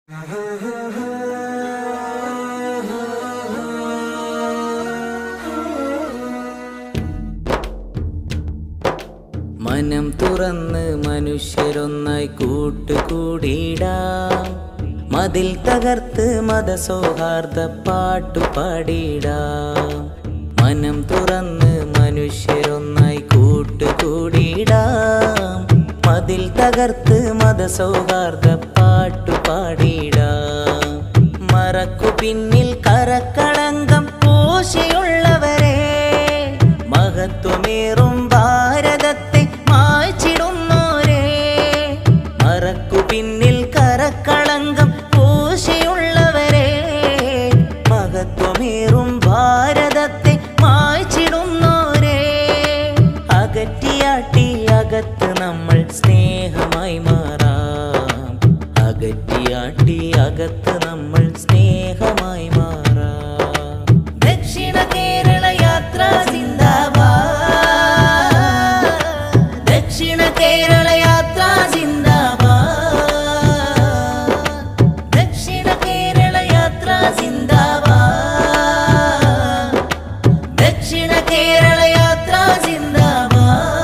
മനം തുറന്ന് മനുഷ്യരൊന്നായി കൂട്ടുകൂടിയിടാം മതിൽ തകർത്ത് മതസൗഹാർദ്ദ പാട്ടുപാടിയിടാം മനം തുറന്ന് മനുഷ്യരൊന്നായി കൂട്ടുകൂടിയിടാം മതിൽ തകർത്ത് മതസൗഹാർദ്ദ പാട്ടുപാടിയിടാം മറക്കു പിന്നിൽ കരക്കളങ്കം പൂശിയുള്ളവരെ മഹത്വമേറും ഭാരതത്തെ മായ്ച്ചിടുന്നോരേ മറക്കു പിന്നിൽ കരക്കളങ്കം പൂശിയുള്ളവരെ മഹത്വമേറും ഭാരതത്തെ മായ്ച്ചിടുന്നോരേ അകറ്റിയാട്ടി അകത്ത് നമ്മൾ സ്നേഹമായി മാറാം അകറ്റിയാട്ടി അകത്ത് നമ്മൾ സ്നേഹമായി മാറാം ദക്ഷിണ കേരള യാത്ര സിന്ദാബാദ് ദക്ഷിണ കേരള യാത്ര സിന്ദാബാദ് ദക്ഷിണ കേരള യാത്ര സിന്ദാബാദ് ദക്ഷിണ കേരള യാത്ര സിന്ദാബാദ്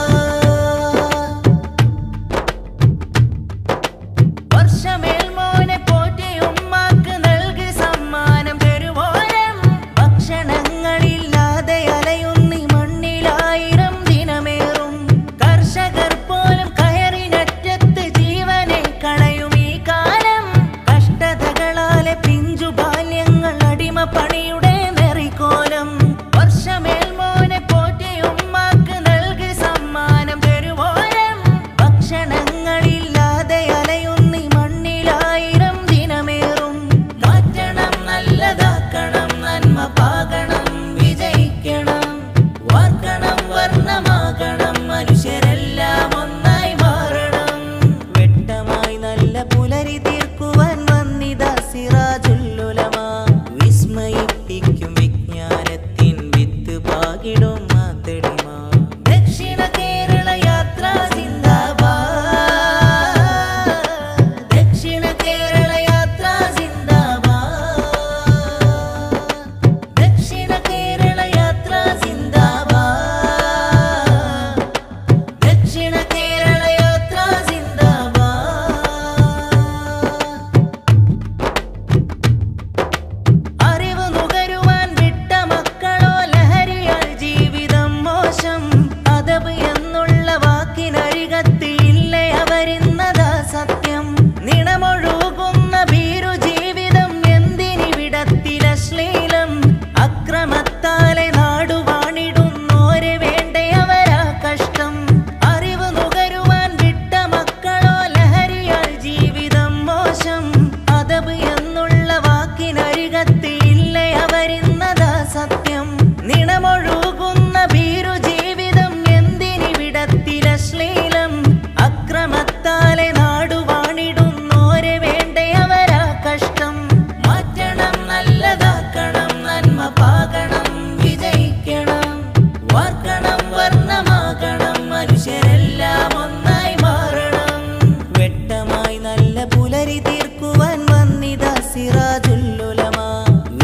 വർഷമേൽമോനെ പോറ്റി ഉമ്മാക്ക് നൽകി സമ്മാനം തരുവോരം ഭക്ഷണങ്ങളില്ലാതെ അലയുന്നി മണ്ണിലായിരം ദിനമേറും കർഷകർ പോലും കയറിനറ്റത്ത് ജീവനെ കളയും ഈ കാലം കഷ്ടതകളാലെ പിഞ്ചു ബാല്യങ്ങൾ അടിമ പണിയുടെ നെറിക്കോലം വർഷമേൽമോനെ പോറ്റി ഉമ്മാക്ക് നൽകി സമ്മാനം തരുവോരം ഭക്ഷണങ്ങളില്ലാതെ അലയുന്നി മണ്ണിലായിരം ദിനമേറും മാറ്റണം നല്ലതാക്കണം നന്മ പാകണം വിജയിക്കണം വാർക്കണം വർണ്ണമാകണം മനുഷ്യരെല്ലാം ഒന്നായി മാറണം വെട്ടമായി നല്ല പുലരി തീർക്കുവാൻ വന്നിത സിറാജുല്ലുലമ വിസ്മയിപ്പിക്കും വിജ്ഞാനത്തിൻ വിത്ത് പാകിടും മാത്തടിമ ദക്ഷിണ കേരള യാത്ര സിന്ദാബാദ് ദക്ഷിണ കേരള യാത്ര സിന്ദാബാദ് ദക്ഷിണ കേരള യാത്ര സിന്ദാബാദ് ദക്ഷിണ കേരള യാത്ര സിന്ദാബാദ് അറിവ് നുകരുവാൻ വിട്ട മക്കളോ ലഹരിയാൽ ജീവിതം മോശം അതബ് എന്നുള്ള വാക്കിനരികത്തില്ലേ അവരിന്നതാ സത്യം നിണമൊഴുകുന്ന ഭീരു ജീവിതം എന്തിനിവിടത്തിലശ്ലീലം അക്രമത്താലെ നാടുവാണിടുന്നോരെ വേണ്ടേ അവരാ കഷ്ടം അറിവ് നുകരുവാൻ വിട്ട മക്കളോ ലഹരിയാൽ ജീവിതം മോശം അതബ് എന്നുള്ള വാക്കിനരികത്തില്ലേ അവരിന്നതാ സത്യം നിണമൊഴുകുന്ന ഭീരു ജീവിതം എന്തിനിവിടത്തിലശ്ലീലം അക്രമത്താലെ നാടുവാണിടുന്നോരെ വേണ്ടേ അവരാ കഷ്ടം മാറ്റണം നല്ലതാക്കണം നന്മ പാകണം വിജയിക്കണം വാർക്കണം വർണ്ണമാകണം മനുഷ്യരെല്ലാം ഒന്നായി മാറണം വെട്ടമായി നല്ല പുലരി തീർക്കുവാൻ വന്നിത സിറാജുല്ലുലമ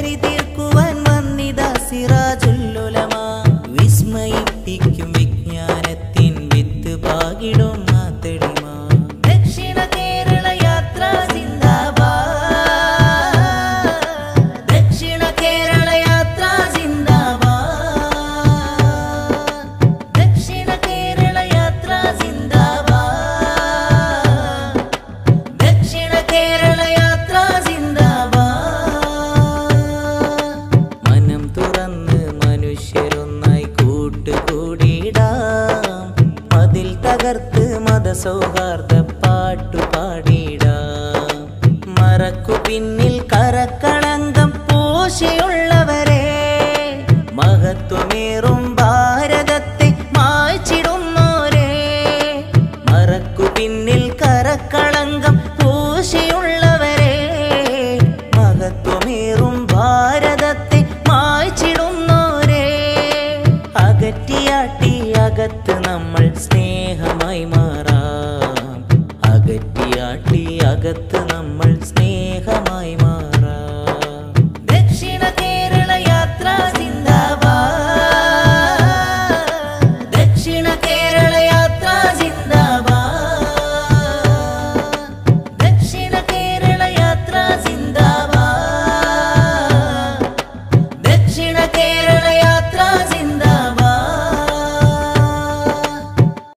ലഹരി തീർക്കുവാൻ വന്നിതാ സിറാജുല്ലുലമ വിസ്മയിപ്പിക്കും വിജ്ഞാനത്തിൻ വിത്ത് പാകിടും മാത്തടിമ ദക്ഷിണ കേരള യാത്ര സിന്ദാബാദ് ദക്ഷിണ കേരള യാത്ര സിന്ദാബാദ് ദക്ഷിണ കേരള യാത്ര സിന്ദാബാദ് ദക്ഷിണ കേരള യാത്ര സിന്ദാബാദ് മനം തുറന്ന് മനുഷ്യരൊന്നായി കൂട്ടുകൂടിയിടാം മതിൽ തകർത്ത് മതസൗഹാർദ്ദ പാട്ടു പാടിയിടാം മറക്കു പിന്നിൽ കരക്കളങ്കം പൂശിയുള്ളവരെ മഹത്വമേറും ഭാരതത്തെ മായ്ച്ചിടുന്നോരേ മറക്കു പിന്നിൽ കരക്കളങ്കം പൂശിയുള്ളവരെ മഹത്വമേറും ഭാരതത്തെ മായ്ച്ചിടുന്നോരേ അകറ്റിയാട്ടി അകത്ത് നമ്മൾ സ്നേഹമായി മാറാം അകറ്റിയാട്ടി അകത്ത് നമ്മൾ സ്നേഹമായി മാറാം